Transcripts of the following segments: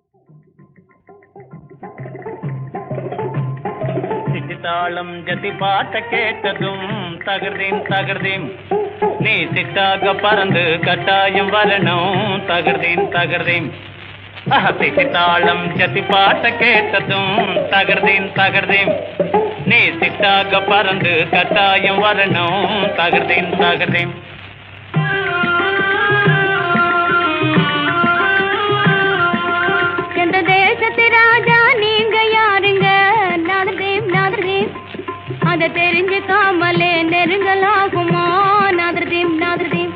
சிட்டித்தாளம் ஜதி பாட்ட கேட்டதும் தகர்தேன் தகர்தேன் நீ சிட்டாக பறந்து கட்டாயம் வரணும் தகர்தேன் தகர்தேன் சிட்டித்தாளம் ஜதி பாட்ட கேட்டதும் தகர்தேன் தகர்தேன் நீ சிட்டாக பறந்து கட்டாயம் வரணும் தகர்தேன் தகர்தேன் எந்த தேசத்து ராஜா நீங்க யாருங்க நாதர்தேவ் நாதர்தேவ் அத தெரிஞ்சுக்காமலே நெருங்கலாகுமா நாதர்தேவ் நாதர்தேவ்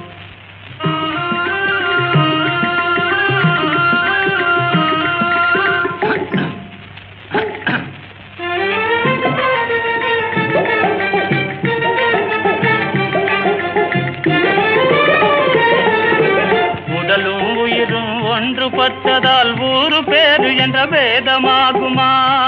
உடலும் உயிரும் ஒன்று பட்டதால் ஊரு பேரு என்ற பேதமாகுமா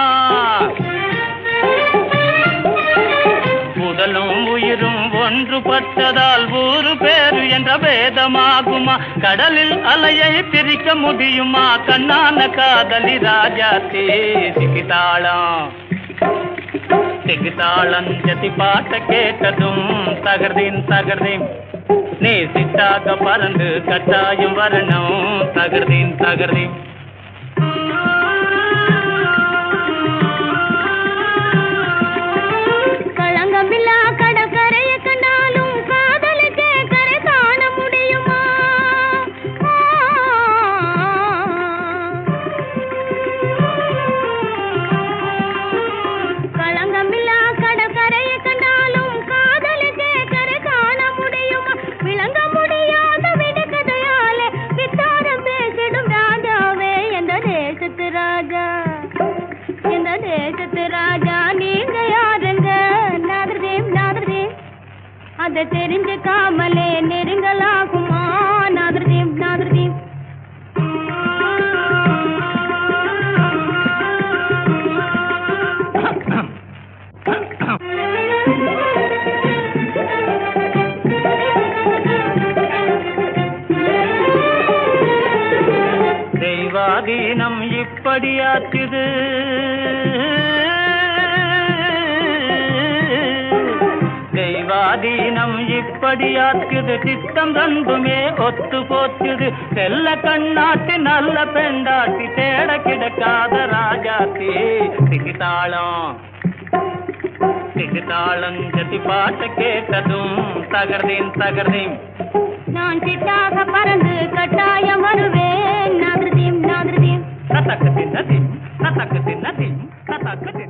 உடலும் உயிரும் ஒன்று பட்டதால் ஊரு பேரு என்ற பேதமாகுமா கடலில் அலையை பிரிக்க முடியுமா கண்ணான காதலி ராஜா சிக்கிதாளம் சிக்கிதாளம் ஜதி பாட்ட கேட்டதும் தகர்தேன் தகர்தேன் நீ சிட்டாக பறந்து கட்டாயம் வரணும் தகர்தேன் தகர்தேன் களங்கமில்லா கடற்கரைய கண்டாலும் காதலுக்கே கரை காண முடியுமா களங்கமில்லா கடற்கரைய கண்டாலும் காதலுக்கே கரை காண முடியுமா விளங்க முடியாத விடுகதையாலே வித்தாரம் பேசிடும் ராஜாவே எந்த தேசத்து ராஜா இந்த தேசத்து ராஜா நீங்க யாருங்க நாதர்தேவ் நாதர்தேவ் அதை தெரிஞ்சுக்காமலே நெருங்கலாகுமா நாதர்தேவ் நாதர்தேவ் தெய்வாதீனம் இப்படியாச்சுது தெய்வாதீனம் இப்படியாச்சுது சித்தம் ரெண்டுமே ஒத்து போச்சுது செல்ல கண்ணாட்டி நல்ல பெண்டாட்டி தேட கிடக்காத ராஜாத்தி சிகிதாளம் சிகிதாளம் ஜதி பாட்ட கேட்டதும் தகர்தேன் தகர்தேன் நான் சிட்டாக பறந்து கட்டாயம் வருவேன் நாதர்தேவ் நாதர்தேவ் தத்தக்கு தின்னதி தத்தக்கு தின்னதி தத்தக்கு